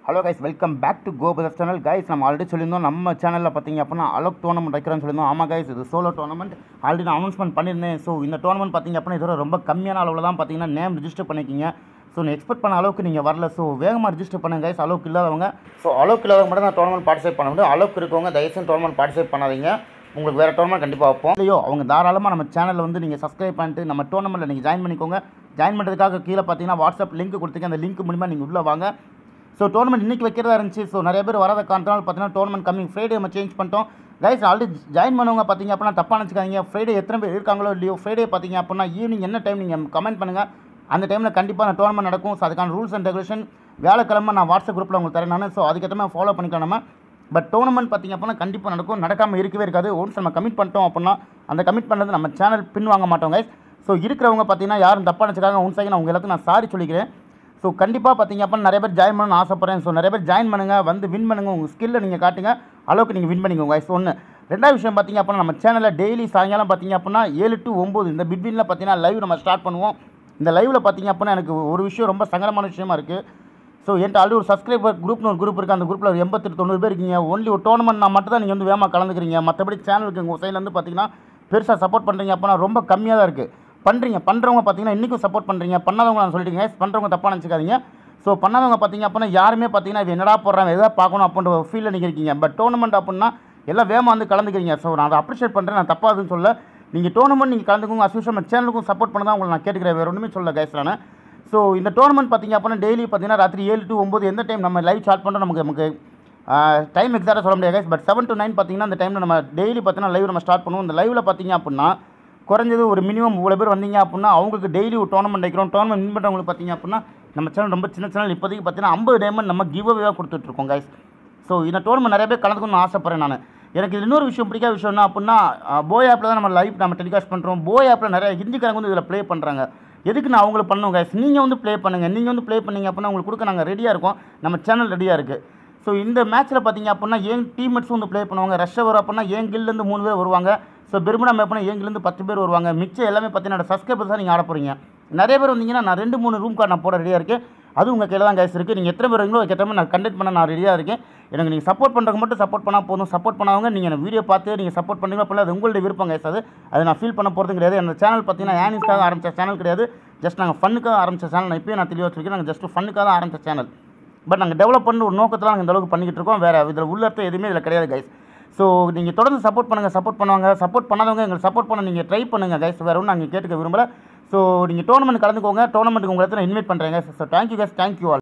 hello guys welcome back to கோபதர் channel guys நம்ம already சொல்லியிருந்தோம் நம்ம சேனலில் பார்த்தீங்க அப்படின்னா அலோக் டோர்னமெண்ட் வைக்கிறேன்னு சொல்லியிருந்தோம் ஆமாம் கைஸ் இது சோலோ டோர்னமெண்ட் ஆல்ரெடி நான் அனௌன்ஸ்மெண்ட் பண்ணியிருந்தேன் ஸோ இந்த டோர்னமெண்ட் பார்த்தீங்க அப்படின்னா இதோட ரொம்ப கம்மியான அளவில் தான் பார்த்தீங்கன்னா நேம் ரிஜிஸ்டர் பண்ணிக்கிங்க ஸோ நான் எக்ஸ்பெக்ட் பண்ண அளவுக்கு நீங்கள் வரல ஸோ வேகமாக ரிஜிஸ்டர் பண்ணுங்க கைஸ் அளவுக்கு இல்லாதவங்க ஸோ அளவுக்கு இல்லாதவங்க மட்டும் தான் டோர்னமெண்ட் பார்ட்டிசிபேட் பண்ண முடியும் அளவுக்கு இருக்கவங்க தயவுசெய்து டோர்னமெண்ட் பார்ட்டிசிபேட் பண்ணாதீங்க உங்களுக்கு வேறு டோர்னமெண்ட் கண்டிப்பாக வைப்போம் இல்லையோ அவங்க தாராளமாக நம்ம சேனலில் வந்து நீங்கள் சப்ஸ்கிரைப் பண்ணிட்டு நம்ம டோர்னமெண்ட்டில் நீங்கள் ஜாயின் பண்ணிக்கோங்க ஜாயின் பண்ணுறதுக்காக கீழே பார்த்தீங்கன்னா வாட்ஸ்அப் லிங்க் கொடுத்துருக்கேன் அந்த லிங்க் மூலிமா நீங்கள் உள்ளே வாங்க ஸோ டோர்னமெண்ட் இன்றைக்கி வைக்கிறதா இருந்துச்சு ஸோ நிறைய பேர் வராத காரணத்தினால பார்த்தீங்கன்னா டோர்னமெண்ட் கம்மிங் ஃப்ரைடே நம்ம சேஞ்ச் பண்ணிட்டோம் கைஸ் ஆல்ரெடி ஜாயின் பண்ணவங்க பார்த்தீங்க அப்படின்னா தப்பாக நினச்சிக்காதீங்க ஃப்ரைடே எத்தனை பேர் இருக்காங்களோ இல்லையோ ஃப்ரைடே பார்த்தீங்க அப்படின்னா ஈவினிங் என்ன டைம் நீங்கள் கமெண்ட் பண்ணுங்கள் அந்த டைமில் கண்டிப்பாக அந்த டோர்னமெண்ட் நடக்கும் ஸோ அதுக்கான ரூல்ஸ் அண்ட் ரெகுலேஷன் வியாழக்கிழமை நான் வாட்ஸ்அப் குரூப்பில் உங்களுக்கு தரேன் நான் ஸோ அதுக்கேற்ற மாதிரி ஃபாலோ பண்ணிக்கலாம் நம்ம பட் டோர்னமெண்ட் பார்த்தீங்க அப்படின்னா கண்டிப்பாக நடக்கும் நடக்காமல் இருக்கவே இருக்காது ஒன்ஸ் நம்ம கமிட் பண்ணிட்டோம் அப்படின்னா அந்த கமிட் பண்ணது நம்ம சேனல் பின் வாங்க மாட்டோம் கைஸ் ஸோ இருக்கிறவங்க பார்த்தீங்கன்னா யாரும் தப்பாக நினச்சிக்காங்க ஒன் செகண்ட் அவங்க எல்லாத்துக்கும் நான் சாரி சொல்லிக்கிறேன் ஸோ கண்டிப்பாக பார்த்தீங்க அப்படின்னா நிறைய பேர் ஜாயின் பண்ணணும்னு ஆசைப்பட்றேன் ஸோ நிறைய பேர் ஜாயின் பண்ணுங்கள் வந்து வின் பண்ணுங்கள் உங்கள் ஸ்கில்லை நீங்கள் காட்டுங்க அளவுக்கு நீங்கள் வின் பண்ணிக்கோங்க கைஸ் ஒன்று ரெண்டாவது விஷயம் பார்த்தீங்க அப்படின்னா நம்ம சேனலில் டெய்லி சாயங்காலம் பார்த்தீங்க அப்படின்னா ஏழு டு ஒம்பது இந்த பிட்வீனில் பார்த்தீங்கன்னா லைவ் நம்ம ஸ்டார்ட் பண்ணுவோம் இந்த லைவில் பார்த்தீங்க அப்படின்னா எனக்கு ஒரு விஷயம் ரொம்ப சங்கடமான விஷயமா இருக்குது ஸோ என்கிட்ட ஆல்ரெடி ஒரு சப்ஸ்கிரைபர் குரூப்னு ஒரு குரூப் இருக்குது அந்த குரூப்பில் ஒரு எண்பத்தெட்டு தொண்ணூறு பேர் இருக்கீங்க ஒன்லி ஒரு டோர்னமெண்ட் நான் மட்டும் தான் நீங்கள் வந்து வேகமாக கலந்துக்கிறீங்க மற்றபடி சேனலுக்கு உங்கள் சைட்லேருந்து பார்த்தீங்கன்னா பெருசாக சப்போர்ட் பண்ணுறீங்க அப்படின்னா ரொம்ப கம்மியாக தான் இருக்குது பண்ணுறீங்க பண்ணுறவங்க பார்த்தீங்கன்னா இன்றைக்கும் சப்போர்ட் பண்ணுறீங்க பண்ணாதவங்க நான் சொல்லிட்டீங்க பண்ணுறவங்க தப்பாக நினச்சிக்காதீங்க ஸோ பண்ணாதவங்க பார்த்தீங்க அப்படின்னா யாருமே பார்த்தீங்கன்னா இது என்னடா போடுறாங்க எதாவது பார்க்கணும் அப்படின்ற ஒரு ஃபீலில் நீங்கள் இருக்கீங்க பட் டோர்னமெண்ட் அப்படின்னா எல்லாம் வேகமாக வந்து கலந்துக்கிறீங்க ஸோ நான் அதை அப்ரிஷியேட் பண்ணுறேன் நான் தப்பாதுன்னு சொல்ல நீங்கள் டோர்னமெண்ட் நீங்கள் கலந்துக்கோங்க அஸ்யூஷன் நம்ம சேனலுக்கும் சப்போர்ட் பண்ண தான் உங்களை நான் கேட்டுக்கிறேன் வேறு ஒன்றுமே சொல்ல கைஸ் நான் ஸோ இந்த டோர்னமெண்ட் பார்த்தீங்க அப்படின்னா டெய்லி பார்த்தீங்கன்னா ராத்திரி ஏழு டு ஒம்பது எந்த டைம் நம்ம லைவ் ஸ்டார்ட் பண்ணுறோம் நமக்கு நமக்கு டைம் எக்ஸாக்டாக சொல்ல முடியாது பட் செவன் டு நைன் பார்த்தீங்கன்னா அந்த டைமில் நம்ம டெய்லி பார்த்தீங்கன்னா லைவ் நம்ம ஸ்டார்ட் பண்ணுவோம் இந்த லைவில் பார்த்தீங்க அப்படின்னா குறைஞ்சது ஒரு மினிமம் இவ்வளோ பேர் வந்தீங்க அப்படின்னா அவங்களுக்கு டெய்லி ஒரு டோர்னமெண்ட் வைக்கிறோம் டோர்னமெண்ட் வின் பண்ணுறவங்களுக்கு பார்த்தீங்க அப்படின்னா நம்ம சேனல் ரொம்ப சின்ன சேனல் இப்போதைக்கு பார்த்தீங்கன்னா ஐம்பது டைமண்ட் நம்ம கிவ் அவேவாக கொடுத்துட்ருக்கோம் கைஸ் ஸோ இந்த டோர்னமெண்ட் நிறைய பேர் கலந்துக்கணும்னு ஆசைப்பட்றேன் நான் எனக்கு இது இன்னொரு விஷயம் பிடிக்காத விஷயம் என்ன அப்படின்னா போய் ஆப்பில் தான் நம்ம லைவ் நம்ம டெலிகாஸ்ட் பண்ணுறோம் போய் ஆப்பில் நிறைய ஹிந்திக்காரங்க வந்து இதில் ப்ளே பண்ணுறாங்க எதுக்கு நான் அவங்களுக்கு பண்ணுவோம் கைஸ் நீங்கள் வந்து ப்ளே பண்ணுங்கள் நீங்கள் வந்து ப்ளே பண்ணீங்க அப்படின்னா உங்களுக்கு கொடுக்க நாங்கள் ரெடியாக இருக்கோம் நம்ம சேனல் ரெடியாக இருக்குது ஸோ இந்த மேட்ச்சில் பார்த்தீங்க அப்படின்னா என் டீம்மேட்ஸும் வந்து ப்ளே பண்ணுவாங்க ரஷ்ஷ வரும் அப்படின்னா என் கில்லேருந்து மூணு பேர் வருவாங்க ஸோ பெருமிடா மேப் பண்ணால் என் கில்லேருந்து பத்து பேர் வருவாங்க மிச்சம் எல்லாமே பார்த்தீங்கன்னா சப்ஸ்கிரைபர்ஸ் தான் நீங்கள் ஆட போகிறீங்க நிறைய பேர் வந்தீங்கன்னா நான் ரெண்டு மூணு ரூம் கார்டு நான் போட ரெடியாக இருக்கேன் அது உங்கள் கையில் தான் கைஸ் இருக்குது நீங்கள் எத்தனை பேர் வரீங்களோ அதுக்கேற்ற மாதிரி நான் கண்டக்ட் பண்ண நான் ரெடியாக இருக்கேன் எனக்கு நீங்கள் சப்போர்ட் பண்ணுறதுக்கு மட்டும் சப்போர்ட் பண்ணால் போதும் சப்போர்ட் பண்ணாதவங்க நீங்கள் எனக்கு வீடியோ பார்த்து நீங்கள் சப்போர்ட் பண்ணுறீங்களோ அப்படின்னா அது உங்களுடைய விருப்பம் கைஸ் அது அது நான் ஃபீல் பண்ண போகிறது கிடையாது அந்த சேனல் பார்த்தீங்கன்னா ஏனிஸ்க்காக ஆரம்பித்த சேனல் கிடையாது ஜஸ்ட் நாங்கள் ஃபன்னுக்காக ஆரம்பித்த சேனல் நான் இப்போயே நான் தெளிவாக வச்சிருக்கேன் நாங்கள் ஜஸ்ட் ஃபன்னுக்காக தான் ஆரம்பித்த சேனல் பட் நாங்கள் டெவலப் பண்ண ஒரு நோக்கத்தில் நாங்கள் இந்த அளவுக்கு பண்ணிக்கிட்டு இருக்கோம் வேறு இதில் உள்ளர்த்தம் எதுவுமே இதில் கிடையாது கைஸ் ஸோ நீங்கள் தொடர்ந்து சப்போர்ட் பண்ணுங்கள் சப்போர்ட் பண்ணுவாங்க சப்போர்ட் பண்ணாதவங்க எங்களுக்கு சப்போர்ட் பண்ண நீங்கள் ட்ரை பண்ணுங்கள் கைஸ் வேறு ஒன்றும் நாங்கள் கேட்டுக்க விரும்பல ஸோ நீங்கள் டோர்னமெண்ட் கலந்துக்கோங்க டோர்னமெண்ட்டுக்கு உங்களை இடத்துல இன்வைட் பண்ணுறேங்க so thank you guys thank you all